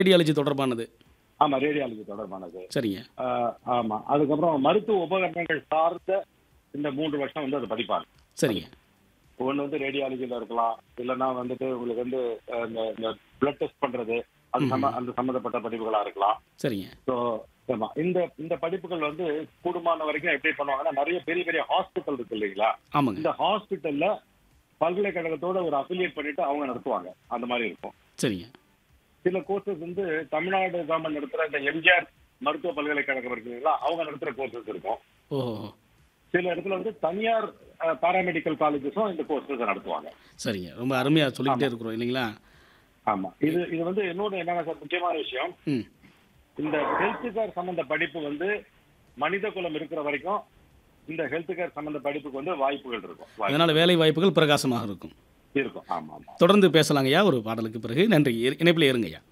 radiology தொடர்பானது ஆமா radiology தொடர்பானது சரிங்க ஆஹ் ஆமா அதுக்கப்புறம் மருத்துவ உபகரணங்கள் சார்ந்த இந்த மூன்று வருஷம் வந்து அது படிப்பாங்க சரிங்க ஒண்ணு வந்து ரேடியாலஜில இருக்கலாம் இல்லைன்னா வந்துட்டு உங்களுக்கு வந்து அஹ், இந்த இந்த பிளட் டெஸ்ட் பண்றது அது சம்ம அந்த சம்மந்தப்பட்ட படிப்புகளா இருக்கலாம் சரிங்க ஸோ ஆமா இந்த இந்த படிப்புகள் வந்து கூடுமான வரைக்கும் எப்படி பண்ணுவாங்கன்னா நிறைய பெரிய பெரிய ஹாஸ்பிட்டல் இருக்கு இல்லைங்களா ஆமாங்க இந்த ஹாஸ்பிட்டல்ல பல்கலைக்கழகத்தோட ஒரு அஃபிலியேட் பண்ணிட்டு அவங்க நடத்துவாங்க அந்த மாதிரி இருக்கும் சரிங்க சில கோர்சஸ் வந்து தமிழ்நாடு கவர்மெண்ட் நடத்துற இந்த எம்ஜிஆர் மருத்துவ பல்கலைக்கழகம் இருக்கு இல்லைங்களா அவங்க நடத்துற கோர்சஸ் இருக்கும் ஓஹோ சில இடத்துல வந்து தனியார் பாராமெடிக்கல் காலேஜஸும் இந்த கோர்சஸ் நடத்துவாங்க சரிங்க ரொம்ப அருமையாக சொல்லிக்கிட்டே இருக்கிறோம் இல்லைங்களா ஆமா இது இது வந்து இன்னொரு என்னன்னா சார் முக்கியமான விஷயம் ம் இந்த ஹெல்த் கேர் சம்பந்த படிப்பு வந்து மனித குலம் இருக்கிற வரைக்கும் இந்த ஹெல்த் கேர் சம்பந்த படிப்புக்கு வந்து வாய்ப்புகள் இருக்கும் வாய்ப்பு அதனால் வேலை வாய்ப்புகள் பிரகாசமாக இருக்கும் இருக்கும் ஆமா ஆமா தொடர்ந்து பேசலாங்கய்யா ஒரு பாடலுக்கு பிறகு நன்றி இணைப்பில் இருங்கய்யா